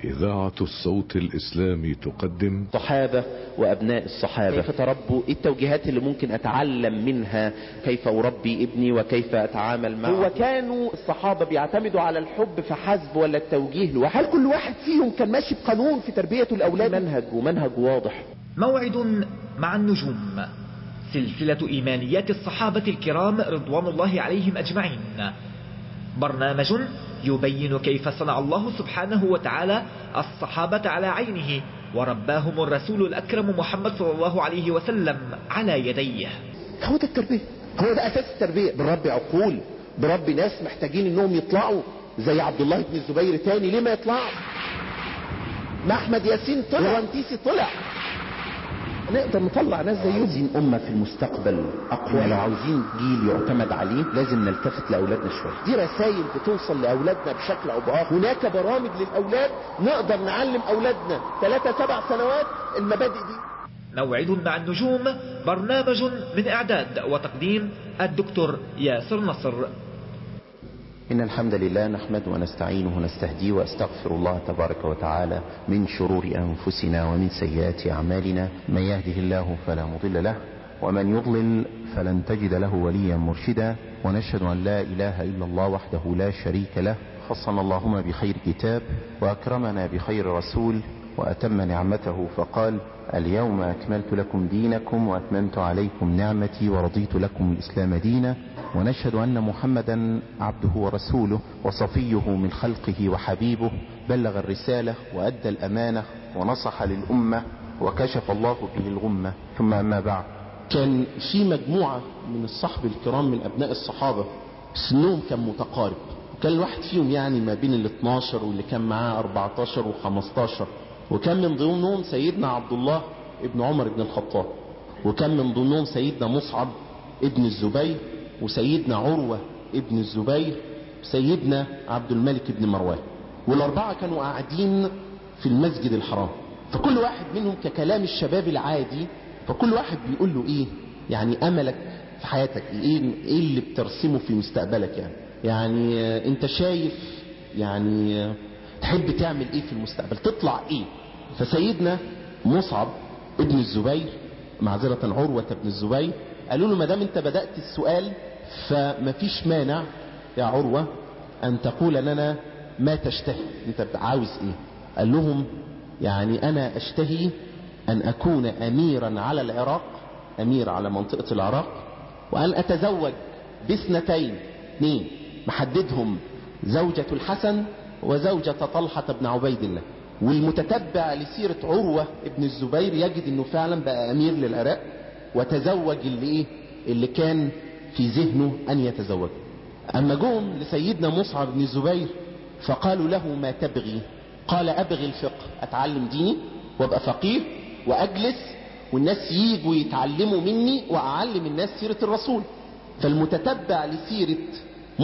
إذاعة الصوت الإسلامي تقدم صحابة وأبناء الصحابة كيف تربوا إيه التوجيهات اللي ممكن أتعلم منها كيف أربي ابني وكيف أتعامل معه هو كانوا الصحابة بيعتمدوا على الحب فحسب ولا التوجيه لوحده هل كل واحد فيهم كان ماشي بقانون في تربية الأولاد منهج ومنهج واضح موعد مع النجوم سلسلة إيمانيات الصحابة الكرام رضوان الله عليهم أجمعين برنامج يبين كيف صنع الله سبحانه وتعالى الصحابة على عينه ورباهم الرسول الأكرم محمد صلى الله عليه وسلم على يديه هو ده التربية هو ده أساس التربية بربي عقول بربي ناس محتاجين انهم يطلعوا زي عبد الله بن الزبير تاني ليه ما يطلعوا ما احمد ياسين طلع ورنتيسي طلع نقدر نطلع ناس زيهم عاوزين أمة في المستقبل أقوى لو عاوزين جيل يعتمد عليه لازم نلتفت لأولادنا شوية دي رسائل بتوصل لأولادنا بشكل أو بآخر هناك برامج للأولاد نقدر نعلم أولادنا ثلاثة سبع سنوات المبادئ دي موعد مع النجوم برنامج من إعداد وتقديم الدكتور ياسر نصر إن الحمد لله نحمد ونستعينه ونستهديه وأستغفر الله تبارك وتعالى من شرور أنفسنا ومن سيئات أعمالنا من يهده الله فلا مضل له ومن يضلل فلن تجد له وليا مرشدا ونشهد أن لا إله إلا الله وحده لا شريك له خصنا اللهم بخير كتاب وأكرمنا بخير رسول وأتم نعمته فقال اليوم أكملت لكم دينكم وأتممت عليكم نعمتي ورضيت لكم الإسلام دينا ونشهد أن محمدا عبده ورسوله وصفيه من خلقه وحبيبه بلغ الرسالة وأدى الأمانة ونصح للأمة وكشف الله به الغمة ثم أما بعد كان في مجموعة من الصحب الكرام من أبناء الصحابة سنهم كان متقارب كان الواحد فيهم يعني ما بين ال 12 واللي كان معاه 14 و 15 وكان من ضمنهم سيدنا عبد الله ابن عمر بن الخطاب وكان من ضمنهم سيدنا مصعب ابن الزبير وسيدنا عروة ابن الزبير سيدنا عبد الملك بن مروان والأربعة كانوا قاعدين في المسجد الحرام فكل واحد منهم ككلام الشباب العادي فكل واحد بيقول له ايه يعني املك في حياتك ايه, إيه اللي بترسمه في مستقبلك يعني يعني انت شايف يعني تحب تعمل ايه في المستقبل تطلع ايه فسيدنا مصعب ابن الزبير معذرة عروة ابن الزبير قالوا له ما دام انت بدأت السؤال فما فيش مانع يا عروة ان تقول لنا ما تشتهي انت عاوز ايه قال لهم يعني انا اشتهي ان اكون اميرا على العراق امير على منطقة العراق وان اتزوج باثنتين اثنين محددهم زوجة الحسن وزوجة طلحة بن عبيد الله والمتتبع لسيرة عروة ابن الزبير يجد انه فعلا بقى امير للعراق وتزوج اللي ايه اللي كان في ذهنه ان يتزوج اما جم لسيدنا مصعب بن الزبير فقالوا له ما تبغي قال ابغي الفقه اتعلم ديني وابقى فقيه واجلس والناس ييجوا يتعلموا مني واعلم الناس سيرة الرسول فالمتتبع لسيرة